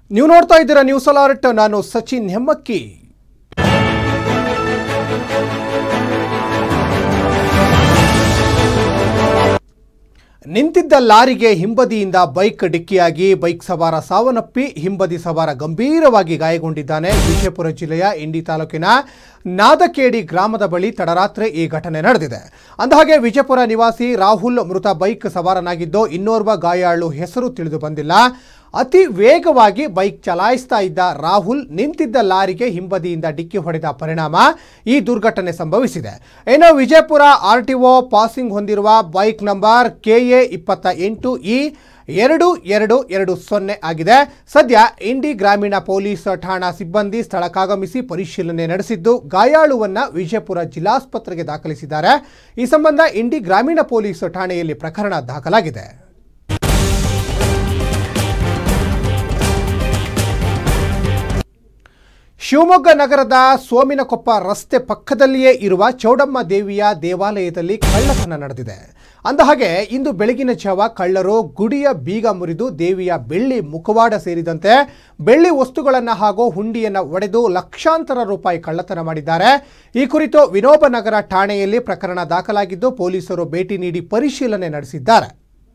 ನೀವು ನೋಡ್ತಾ ಇದ್ದೀರಾ ನ್ಯೂಸ್ ಅಲರ್ಟ್ ನಾನು ಸಚಿನ್ ಹೆಮ್ಮಕ್ಕಿ ನಿಂತಿದ್ದ ಲಾರಿಗೆ ಹಿಂಬದಿಯಿಂದ ಬೈಕ್ ಡಿಕ್ಕಿಯಾಗಿ ಬೈಕ್ ಸವಾರ ಸಾವನ್ನಪ್ಪಿ ಹಿಂಬದಿ ಸವಾರ ಗಂಭೀರವಾಗಿ ಗಾಯಗೊಂಡಿದ್ದಾನೆ ವಿಜಯಪುರ ಜಿಲ್ಲೆಯ ಇಂಡಿ ತಾಲೂಕಿನ ನಾದಕೇಡಿ ಗ್ರಾಮದ ಬಳಿ ತಡರಾತ್ರಿ ಈ ಘಟನೆ ನಡೆದಿದೆ ಅಂದಹಾಗೆ ವಿಜಯಪುರ ನಿವಾಸಿ ರಾಹುಲ್ ಮೃತ ಬೈಕ್ ಸವಾರನಾಗಿದ್ದು ಇನ್ನೋರ್ವ ಗಾಯಾಳು ಹೆಸರು ತಿಳಿದು ಬಂದಿಲ್ಲ ಅತಿ ವೇಗವಾಗಿ ಬೈಕ್ ಚಲಾಯಿಸ್ತಾ ಇದ್ದ ರಾಹುಲ್ ನಿಂತಿದ್ದ ಲಾರಿಗೆ ಹಿಂಬದಿಯಿಂದ ಡಿಕ್ಕಿ ಹೊಡೆದ ಪರಿಣಾಮ ಈ ದುರ್ಘಟನೆ ಸಂಭವಿಸಿದೆ ಇನ್ನು ವಿಜಯಪುರ ಆರ್ ಟಿಒ ಪಾಸಿಂಗ್ ಹೊಂದಿರುವ ಬೈಕ್ ನಂಬರ್ ಕೆಎ ಇಪ್ಪತ್ತ ಎಂಟು ಇ ಎರಡು ಎರಡು ಎರಡು ಸೊನ್ನೆ ಆಗಿದೆ ಸದ್ಯ ಇಂಡಿ ಗ್ರಾಮೀಣ ಪೊಲೀಸ್ ಠಾಣಾ ಸಿಬ್ಬಂದಿ ಸ್ಥಳಕ್ಕಾಗಮಿಸಿ ಪರಿಶೀಲನೆ ನಡೆಸಿದ್ದು ಗಾಯಾಳುವನ್ನ ವಿಜಯಪುರ ಜಿಲ್ಲಾಸ್ಪತ್ರೆಗೆ ದಾಖಲಿಸಿದ್ದಾರೆ ಈ ಸಂಬಂಧ ಇಂಡಿ ಗ್ರಾಮೀಣ ಪೊಲೀಸ್ ಠಾಣೆಯಲ್ಲಿ ಪ್ರಕರಣ ದಾಖಲಾಗಿದೆ ಶಿವಮೊಗ್ಗ ನಗರದ ಸೋಮಿನಕೊಪ್ಪ ರಸ್ತೆ ಪಕ್ಕದಲ್ಲಿಯೇ ಇರುವ ಚೌಡಮ್ಮ ದೇವಿಯ ದೇವಾಲಯದಲ್ಲಿ ಕಳ್ಳತನ ನಡೆದಿದೆ ಅಂದಹಾಗೆ ಇಂದು ಬೆಳಗಿನ ಜಾವ ಕಳ್ಳರು ಗುಡಿಯ ಬೀಗ ಮುರಿದು ದೇವಿಯ ಬೆಳ್ಳಿ ಮುಖವಾಡ ಸೇರಿದಂತೆ ಬೆಳ್ಳಿ ವಸ್ತುಗಳನ್ನು ಹಾಗೂ ಹುಂಡಿಯನ್ನು ಒಡೆದು ಲಕ್ಷಾಂತರ ರೂಪಾಯಿ ಕಳ್ಳತನ ಮಾಡಿದ್ದಾರೆ ಈ ಕುರಿತು ವಿನೋಬನಗರ ಠಾಣೆಯಲ್ಲಿ ಪ್ರಕರಣ ದಾಖಲಾಗಿದ್ದು ಪೊಲೀಸರು ಭೇಟಿ ನೀಡಿ ಪರಿಶೀಲನೆ ನಡೆಸಿದ್ದಾರೆ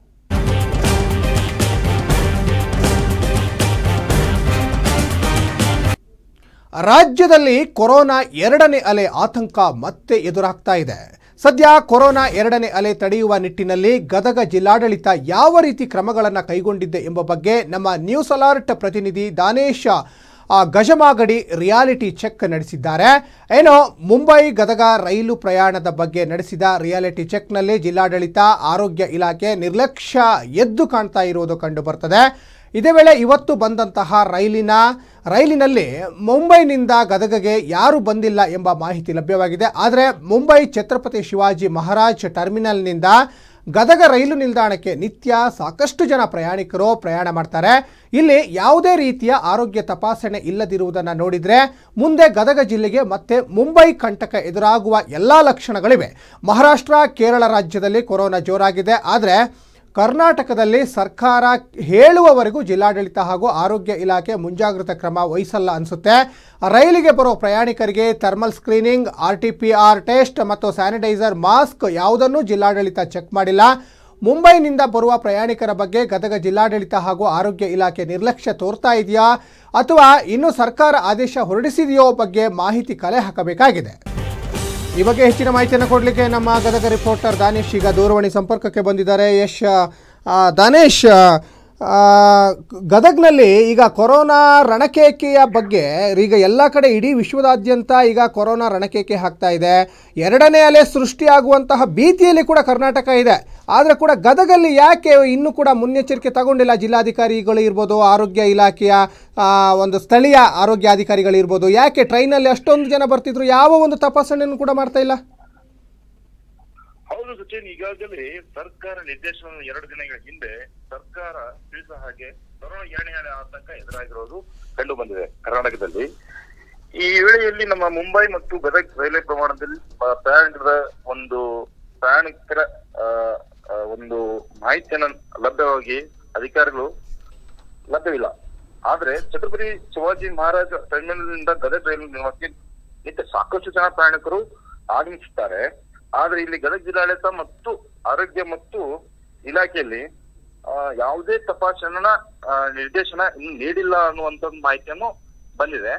ರಾಜ್ಯದಲ್ಲಿ ಕೊರೋನಾ ಎರಡನೇ ಅಲೆ ಆತಂಕ ಮತ್ತೆ ಎದುರಾಗ್ತಾ ಇದೆ ಸದ್ಯ ಕೊರೋನಾ ಎರಡನೇ ಅಲೆ ತಡೆಯುವ ನಿಟ್ಟಿನಲ್ಲಿ ಗದಗ ಜಿಲ್ಲಾಡಳಿತ ಯಾವ ರೀತಿ ಕ್ರಮಗಳನ್ನು ಕೈಗೊಂಡಿದೆ ಎಂಬ ಬಗ್ಗೆ ನಮ್ಮ ನ್ಯೂಸ್ ಅಲರ್ಟ್ ಪ್ರತಿನಿಧಿ ದಾನೇಶ್ ಆ, ಗಜಮಾಗಡಿ ರಿಯಾಲಿಟಿ ಚೆಕ್ ನಡೆಸಿದ್ದಾರೆ ಏನೋ ಮುಂಬೈ ಗದಗ ರೈಲು ಪ್ರಯಾಣದ ಬಗ್ಗೆ ನಡೆಸಿದ ರಿಯಾಲಿಟಿ ಚೆಕ್ನಲ್ಲಿ ಜಿಲ್ಲಾಡಳಿತ ಆರೋಗ್ಯ ಇಲಾಖೆ ನಿರ್ಲಕ್ಷ್ಯ ಎದ್ದು ಕಾಣ್ತಾ ಇರುವುದು ಕಂಡು ಬರ್ತದೆ ಇದೇ ವೇಳೆ ಇವತ್ತು ಬಂದಂತಹ ರೈಲಿನ ರೈಲಿನಲ್ಲಿ ಮುಂಬೈನಿಂದ ಗದಗಗೆ ಯಾರು ಬಂದಿಲ್ಲ ಎಂಬ ಮಾಹಿತಿ ಲಭ್ಯವಾಗಿದೆ ಆದರೆ ಮುಂಬೈ ಛತ್ರಪತಿ ಶಿವಾಜಿ ಮಹಾರಾಜ್ ಟರ್ಮಿನಲ್ನಿಂದ ಗದಗ ರೈಲು ನಿಲ್ದಾಣಕ್ಕೆ ನಿತ್ಯ ಸಾಕಷ್ಟು ಜನ ಪ್ರಯಾಣಿಕರು ಪ್ರಯಾಣ ಮಾಡ್ತಾರೆ ಇಲ್ಲಿ ಯಾವುದೇ ರೀತಿಯ ಆರೋಗ್ಯ ತಪಾಸಣೆ ಇಲ್ಲದಿರುವುದನ್ನು ನೋಡಿದರೆ ಮುಂದೆ ಗದಗ ಜಿಲ್ಲೆಗೆ ಮತ್ತೆ ಮುಂಬೈ ಕಂಟಕ ಎದುರಾಗುವ ಎಲ್ಲ ಲಕ್ಷಣಗಳಿವೆ ಮಹಾರಾಷ್ಟ್ರ ಕೇರಳ ರಾಜ್ಯದಲ್ಲಿ ಕೊರೋನಾ ಜೋರಾಗಿದೆ ಆದರೆ ಕರ್ನಾಟಕದಲ್ಲಿ ಸರ್ಕಾರ ಹೇಳುವವರೆಗೂ ಜಿಲ್ಲಾಡಳಿತ ಹಾಗೂ ಆರೋಗ್ಯ ಇಲಾಖೆ ಮುಂಜಾಗ್ರತಾ ಕ್ರಮ ವಹಿಸಲ್ಲ ಅನಿಸುತ್ತೆ ರೈಲಿಗೆ ಬರೋ ಪ್ರಯಾಣಿಕರಿಗೆ thermal screening R T P R test ಮತ್ತು ಸ್ಯಾನಿಟೈಸರ್ ಮಾಸ್ಕ್ ಯಾವುದನ್ನೂ ಜಿಲ್ಲಾಡಳಿತ ಚೆಕ್ ಮಾಡಿಲ್ಲ ಮುಂಬೈನಿಂದ ಬರುವ ಪ್ರಯಾಣಿಕರ ಬಗ್ಗೆ ಗದಗ ಜಿಲ್ಲಾಡಳಿತ ಹಾಗೂ ಆರೋಗ್ಯ ಇಲಾಖೆ ನಿರ್ಲಕ್ಷ್ಯ ತೋರ್ತಾ ಇದೆಯಾ ಅಥವಾ ಇನ್ನು ಸರ್ಕಾರ ಆದೇಶ ಹೊರಡಿಸಿದೆಯೋ ಬಗ್ಗೆ ಮಾಹಿತಿ ಕಲೆ ಹಾಕಬೇಕಾಗಿದೆ ಈ ಬಗ್ಗೆ ಹೆಚ್ಚಿನ ಮಾಹಿತಿಯನ್ನು ಕೊಡಲಿಕ್ಕೆ ನಮ್ಮ ಗದಗ ರಿಪೋರ್ಟರ್ ದಾನೇಶ್ ಈಗ ದೂರವಾಣಿ ಸಂಪರ್ಕಕ್ಕೆ ಬಂದಿದ್ದಾರೆ ಯಶ್ ಆ, ದಾನೇಶ್ ಆ, ಗದಗ್ನಲ್ಲಿ ಈಗ ಕೊರೋನಾ ರಣಕೇಕೆಯ ಬಗ್ಗೆ ಈಗ ಎಲ್ಲ ಕಡೆ ಇಡೀ ವಿಶ್ವದಾದ್ಯಂತ ಈಗ ಕೊರೋನಾ ರಣಕೇಕೆ ಹಾಕ್ತಾ ಇದೆ ಎರಡನೇ ಅಲೆ ಸೃಷ್ಟಿಯಾಗುವಂತಹ ಭೀತಿಯಲ್ಲಿ ಕೂಡ ಕರ್ನಾಟಕ ಇದೆ ಆದರೆ ಕೂಡ ಗದಗಲ್ಲಿ ಯಾಕೆ ಇನ್ನೂ ಕೂಡ ಮುನ್ನೆಚ್ಚರಿಕೆ ತಗೊಂಡಿಲ್ಲ ಜಿಲ್ಲಾಧಿಕಾರಿಗಳು ಇರ್ಬೋದು ಆರೋಗ್ಯ ಇಲಾಖೆಯ ಆ, ಒಂದು ಸ್ಥಳೀಯ ಆರೋಗ್ಯ ಅಧಿಕಾರಿಗಳಿರ್ಬೋದು ಯಾಕೆ ಟ್ರೈನಲ್ಲಿ ಅಷ್ಟೊಂದು ಜನ ಬರ್ತಿದ್ರು ಯಾವ ಒಂದು ತಪಾಸಣೆಯನ್ನು ಕೂಡ ಮಾಡ್ತಾ ಇಲ್ಲ ಹೌದು ಸಚಿನ್ ಈಗಾಗಲೇ ಸರ್ಕಾರ ನಿರ್ದೇಶನ ಎರಡು ದಿನಗಳ ಹಿಂದೆ ಸರ್ಕಾರ ತಿಳಿಸಿದ ಹಾಗೆ ಕೊರೋನಾ ಎರಡನೇ ಅಲೆ ಆತಂಕ ಎದುರಾಗಿರೋದು ಕಂಡು ಬಂದಿದೆ ಕರ್ನಾಟಕದಲ್ಲಿ ಈ ವೇಳೆಯಲ್ಲಿ ನಮ್ಮ ಮುಂಬೈ ಮತ್ತು ಗದಗ್ ರೈಲ್ವೆ ಪ್ರಮಾಣದಲ್ಲಿ ಪ- ಪ್ರಯಾಣಿಕರ ಒಂದು ಪ್ರಯಾಣಿಕರ ಆ, ಆ, ಒಂದು ಮಾಹಿತಿಯನ್ನ ಲಭ್ಯವಾಗಿ ಅಧಿಕಾರಿಗಳು ಲಭ್ಯವಿಲ್ಲ ಆದ್ರೆ ಛತ್ರಪತಿ ಶಿವಾಜಿ ಮಹಾರಾಜ ಟರ್ಮಿನಲ್ನಿಂದ ಗದಗ ರೈಲು ನಿಲ್ದಾಣಕ್ಕೆ ನಿತ್ಯ ಸಾಕಷ್ಟು ಜನ ಪ್ರಯಾಣಿಕರು ಆಗಮಿಸುತ್ತಾರೆ ಆದ್ರೆ ಇಲ್ಲಿ ಗದಗ ಜಿಲ್ಲಾಡಳಿತ ಮತ್ತು ಆರೋಗ್ಯ ಮತ್ತು ಇಲಾಖೆಯಲ್ಲಿ ಆ, ಯಾವುದೇ ತಪಾಸಣಾ ಆ, ನಿರ್ದೇಶನ ಇನ್ನು ನೀಡಿಲ್ಲ ಅನ್ನುವಂತ ಒಂದು ಮಾಹಿತಿಯನ್ನು ಬಂದಿದೆ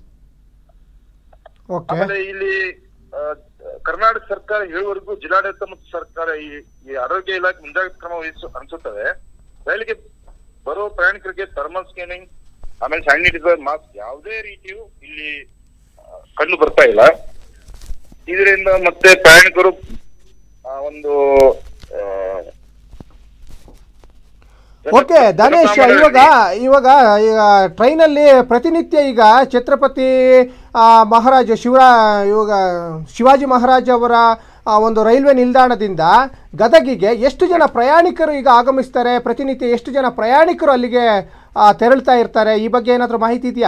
ಓಕೆ ಆಮೇಲೆ ಇಲ್ಲಿ ಆ, ಕರ್ನಾಟಕ ಸರ್ಕಾರ ಹೇಳುವವರೆಗೂ ಜಿಲ್ಲಾಡಳಿತ ಮತ್ತು ಸರ್ಕಾರ ಈ ಈ ಆರೋಗ್ಯ ಇಲಾಖೆ ಮುಂಜಾಗ್ರತಾ ಕ್ರಮ ವಹಿಸು ಅನ್ಸುತ್ತದೆ ರೈಲಿಗೆ ಬರೋ ಪ್ರಯಾಣಿಕರಿಗೆ ಥರ್ಮಲ್ ಸ್ಕ್ಯಾನಿಂಗ್ ಆಮೇಲೆ ಸ್ಯಾನಿಟೈಸರ್ ಮಾಸ್ಕ್ ಯಾವುದೇ ರೀತಿಯು ಇಲ್ಲಿ ಆ, ಕಂಡು ಬರ್ತಾ ಇಲ್ಲ ಇದರಿಂದ ಮತ್ತೆ ಪ್ರಯಾಣಿಕರು ಆ, ಒಂದು ಆ, ಓಕೆ ದಾನೇಶ್ ಇವಾಗ ಇವಾಗ ಈಗ ಟ್ರೈನಲ್ಲಿ ಪ್ರತಿನಿತ್ಯ ಈಗ ಛತ್ರಪತಿ ಆ, ಮಹಾರಾಜ ಶಿವರಾ ಇವಾಗ ಶಿವಾಜಿ ಮಹಾರಾಜ್ ಅವರ ಆ, ಒಂದು ರೈಲ್ವೆ ನಿಲ್ದಾಣದಿಂದ ಗದಗಿಗೆ ಎಷ್ಟು ಜನ ಪ್ರಯಾಣಿಕರು ಈಗ ಆಗಮಿಸ್ತಾರೆ ಪ್ರತಿನಿತ್ಯ ಎಷ್ಟು ಜನ ಪ್ರಯಾಣಿಕರು ಅಲ್ಲಿಗೆ ಆ, ತೆರಳ್ತಾ ಇರ್ತಾರೆ ಈ ಬಗ್ಗೆ ಏನಾದರೂ ಮಾಹಿತಿ ಇದೆಯಾ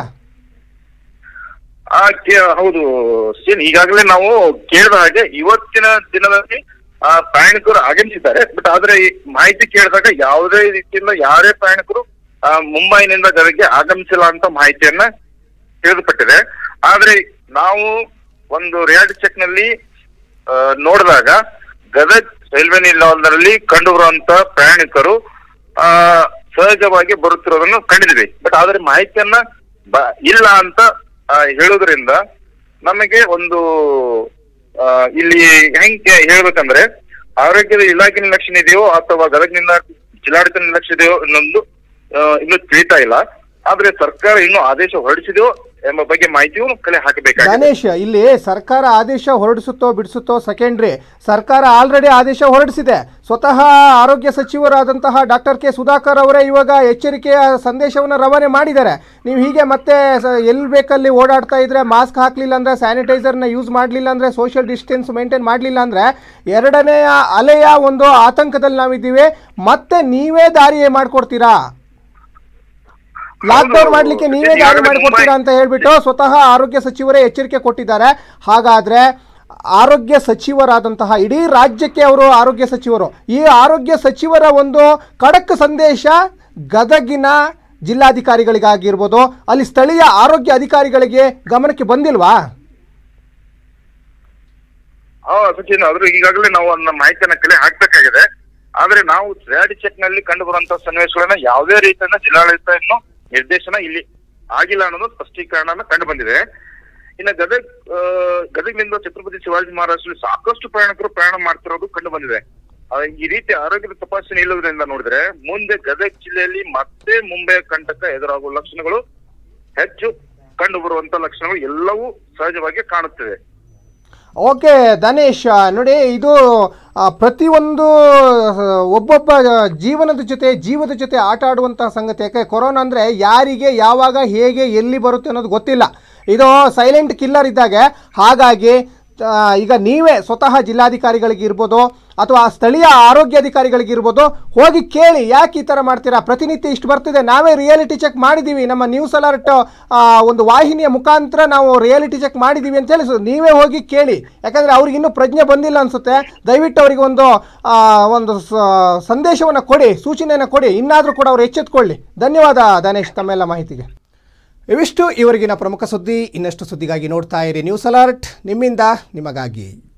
ಆ ಕೇ- ಹೌದು ಸೇನ್ ಈಗಾಗಲೇ ನಾವು ಕೇಳಿದ ಹಾಗೆ ಇವತ್ತಿನ ದಿನದಲ್ಲಿ ಆ ಪ್ರಯಾಣಿಕರು ಆಗಮಿಸಿದ್ದಾರೆ ಬಟ್ ಆದ್ರೆ ಈ ಮಾಹಿತಿ ಕೇಳಿದಾಗ ಯಾವುದೇ ರೀತಿಯಿಂದ ಯಾರೇ ಪ್ರಯಾಣಿಕರು ಆ, ಮುಂಬೈನಿಂದ ಗದಗ್ಗೆ ಆಗಮಿಸಿಲ್ಲ ಅಂತ ಮಾಹಿತಿಯನ್ನ ತಿಳಿದುಪಟ್ಟಿದೆ ಆದ್ರೆ ನಾವು ಒಂದು ರಿಯಾಲಿಟಿ ಚೆಕ್ ನಲ್ಲಿ ಆ, ನೋಡಿದಾಗ ಗದಗ್ ರೈಲ್ವೆ ನಿಲ್ದಾಣದಲ್ಲಿ ಕಂಡು ಬರುವಂತ ಪ್ರಯಾಣಿಕರು ಆ ಸಹಜವಾಗಿ ಬರುತ್ತಿರೋದನ್ನು ಕಂಡಿದ್ವಿ ಬಟ್ ಆದ್ರೆ ಮಾಹಿತಿಯನ್ನ ಬ- ಇಲ್ಲ ಅಂತ ಆ, ಹೇಳುವುದರಿಂದ ನಮಗೆ ಒಂದು ಆ, ಇಲ್ಲಿ ಹೆಂಗೆ ಹೇಳ್ಬೇಕಂದ್ರೆ ಆರೋಗ್ಯದ ಇಲಾಖೆ ನಿರ್ಲಕ್ಷ್ಯ ಇದೆಯೋ ಅಥವಾ ಗದಗ್ನಿಂದ ಜಿಲ್ಲಾಡಳಿತ ನಿರ್ಲಕ್ಷ್ಯ ಇದೆಯೋ ಇನ್ನೊಂದು ಆ, ಇನ್ನೂ ತಿಳಿತಾ ಇಲ್ಲ ಆದ್ರೆ ಸರ್ಕಾರ ಇನ್ನೂ ಆದೇಶ ಹೊರಡಿಸಿದೆಯೋ ಎಂಬ ಬಗ್ಗೆ ಮಾಹಿತಿಯೂ ಕಲೆ ಹಾಕಬೇಕಾಗಿದೆ ಗಣೇಶ್ ಇಲ್ಲಿ ಸರ್ಕಾರ ಆದೇಶ ಹೊರಡಿಸುತ್ತೋ ಬಿಡಿಸುತ್ತೋ ಸೆಕೆಂಡ್ರಿ ಸರ್ಕಾರ ಆಲ್ರೆಡಿ ಆದೇಶ ಹೊರಡಿಸಿದೆ ಸ್ವತಃ ಆರೋಗ್ಯ ಸಚಿವರಾದಂತಹ ಡಾಕ್ಟರ್ ಕೆ ಸುಧಾಕರ್ ಅವರೇ ಇವಾಗ ಎಚ್ಚರಿಕೆಯ ಸಂದೇಶವನ್ನು ರವಾನೆ ಮಾಡಿದ್ದಾರೆ ನೀವು ಹೀಗೆ ಮತ್ತೆ ಸ- ಎಲ್ಲಿ ಬೇಕಲ್ಲಿ ಓಡಾಡ್ತಾ ಇದ್ರೆ ಮಾಸ್ಕ್ ಹಾಕಲಿಲ್ಲ ಅಂದರೆ ಸ್ಯಾನಿಟೈಸರ್ನ ಯೂಸ್ ಮಾಡಲಿಲ್ಲ ಅಂದರೆ ಸೋಷಿಯಲ್ ಡಿಸ್ಟೆನ್ಸ್ ಮೇಂಟೈನ್ ಮಾಡಲಿಲ್ಲ ಅಂದರೆ ಎರಡನೆಯ ಅಲೆಯ ಒಂದು ಆತಂಕದಲ್ಲಿ ನಾವಿದ್ದೀವಿ ಮತ್ತೆ ನೀವೇ ದಾರಿ ಮಾಡಿಕೊಡ್ತೀರಾ ಲಾಕ್ಡೌನ್ ಹೌದು. ಮಾಡ್ಲಿಕ್ಕೆ ನೀವೇ ದಾರಿ ಈಗಾಗಲೇ ಮಾಡಿಕೊಡ್ತೀರಾ ಅಂತ ಹೇಳ್ಬಿಟ್ಟು ಸ್ವತಃ ಆರೋಗ್ಯ ಸಚಿವರೇ ಎಚ್ಚರಿಕೆ ಕೊಟ್ಟಿದ್ದಾರೆ ಹಾಗಾದ್ರೆ ಆರೋಗ್ಯ ಸಚಿವರಾದಂತಹ ಇಡೀ ರಾಜ್ಯಕ್ಕೆ ಅವರು ಆರೋಗ್ಯ ಸಚಿವರು ಈ ಆರೋಗ್ಯ ಸಚಿವರ ಒಂದು ಖಡಕ್ ಸಂದೇಶ ಗದಗಿನ ಜಿಲ್ಲಾಧಿಕಾರಿಗಳಿಗಾಗಿರ್ಬೋದು ಅಲ್ಲಿ ಸ್ಥಳೀಯ ಆರೋಗ್ಯ ಅಧಿಕಾರಿಗಳಿಗೆ ಗಮನಕ್ಕೆ ಬಂದಿಲ್ವಾ ಹಾ ಸಚಿನ್ ಆದ್ರೂ ಈಗಾಗಲೇ ನಾವು ಅದನ್ನ ಮಾಹಿತಿಯನ್ನ ಕಲೆ ಹಾಕ್ಬೇಕಾಗಿದೆ ಆದ್ರೆ ನಾವು ರಿಯಾಲಿಟಿ ಚೆಕ್ ನಲ್ಲಿ ಕಂಡು ಬರುವಂತಹ ಸನ್ನಿವೇಶಗಳನ್ನ ಯಾವುದೇ ರೀತಿಯ ಜಿಲ್ಲಾಡಳಿತ ಇನ್ನು ನಿರ್ದೇಶನ ಇಲ್ಲಿ ಆಗಿಲ್ಲ ಅನ್ನೋದು ಸ್ಪಷ್ಟೀಕರಣ ಕಂಡು ಬಂದಿದೆ ಇನ್ನು ಗದಗ್ ಆ, ಗದಗ್ನಿಂದ ಛತ್ರಪತಿ ಶಿವಾಜಿ ಮಹಾರಾಜಲ್ಲಿ ಸಾಕಷ್ಟು ಪ್ರಯಾಣಿಕರು ಪ್ರಯಾಣ ಮಾಡ್ತಿರೋದು ಕಂಡು ಬಂದಿದೆ ಆ, ಈ ರೀತಿ ಆರೋಗ್ಯದ ತಪಾಸಣೆ ಇಲ್ಲದ್ರಿಂದ ನೋಡಿದ್ರೆ ಮುಂದೆ ಗದಗ್ ಜಿಲ್ಲೆಯಲ್ಲಿ ಮತ್ತೆ ಮುಂಬೈ ಕಂಟಕ ಎದುರಾಗುವ ಲಕ್ಷಣಗಳು ಹೆಚ್ಚು ಕಂಡು ಬರುವಂತ ಲಕ್ಷಣಗಳು ಎಲ್ಲವೂ ಸಹಜವಾಗಿ ಕಾಣುತ್ತಿವೆ ಓಕೆ ಧನೇಶ್ ನೋಡಿ ಇದು ಆ, ಪ್ರತಿಯೊಂದು ಆ, ಒಬ್ಬೊಬ್ಬ ಜೀವನದ ಜೊತೆ ಜೀವದ ಜೊತೆ ಆಟ ಆಡುವಂತಹ ಸಂಗತಿ ಯಾಕೆ ಕೊರೋನಾ ಅಂದರೆ ಯಾರಿಗೆ ಯಾವಾಗ ಹೇಗೆ ಎಲ್ಲಿ ಬರುತ್ತೆ ಅನ್ನೋದು ಗೊತ್ತಿಲ್ಲ ಇದು ಸೈಲೆಂಟ್ ಕಿಲ್ಲರ್ ಇದ್ದಾಗೆ ಹಾಗಾಗಿ ಆ, ಈಗ ನೀವೇ ಸ್ವತಃ ಜಿಲ್ಲಾಧಿಕಾರಿಗಳಿಗಿರ್ಬೋದು ಅಥವಾ ಸ್ಥಳೀಯ ಆರೋಗ್ಯಾಧಿಕಾರಿಗಳಿಗಿರ್ಬೋದು ಹೋಗಿ ಕೇಳಿ ಯಾಕೆ ಈ ಥರ ಮಾಡ್ತೀರಾ ಪ್ರತಿನಿತ್ಯ ಇಷ್ಟು ಬರ್ತಿದೆ ನಾವೇ ರಿಯಾಲಿಟಿ ಚೆಕ್ ಮಾಡಿದ್ದೀವಿ ನಮ್ಮ ನ್ಯೂಸ್ ಅಲರ್ಟ್ ಆ, ಒಂದು ವಾಹಿನಿಯ ಮುಖಾಂತರ ನಾವು ರಿಯಾಲಿಟಿ ಚೆಕ್ ಮಾಡಿದ್ದೀವಿ ಅಂತ ಹೇಳಿ ಸೊ ನೀವೇ ಹೋಗಿ ಕೇಳಿ ಯಾಕಂದರೆ ಅವ್ರಿಗೆ ಇನ್ನೂ ಪ್ರಜ್ಞೆ ಬಂದಿಲ್ಲ ಅನಿಸುತ್ತೆ ದಯವಿಟ್ಟು ಅವರಿಗೆ ಒಂದು ಆ, ಒಂದು ಸಂದೇಶವನ್ನು ಕೊಡಿ ಸೂಚನೆಯನ್ನು ಕೊಡಿ ಇನ್ನಾದರೂ ಕೂಡ ಅವರು ಎಚ್ಚೆತ್ಕೊಳ್ಳಿ ಧನ್ಯವಾದ ಧನೇಶ್ ತಮ್ಮೆಲ್ಲ ಮಾಹಿತಿಗೆ ಇವಿಷ್ಟು ಇವರಿಗಿನ ಪ್ರಮುಖ ಸುದ್ದಿ ಇನ್ನಷ್ಟು ಸುದ್ದಿಗಾಗಿ ನೋಡ್ತಾ ಇರಿ ನ್ಯೂಸ್ ಅಲರ್ಟ್ ನಿಮ್ಮಿಂದ ನಿಮಗಾಗಿ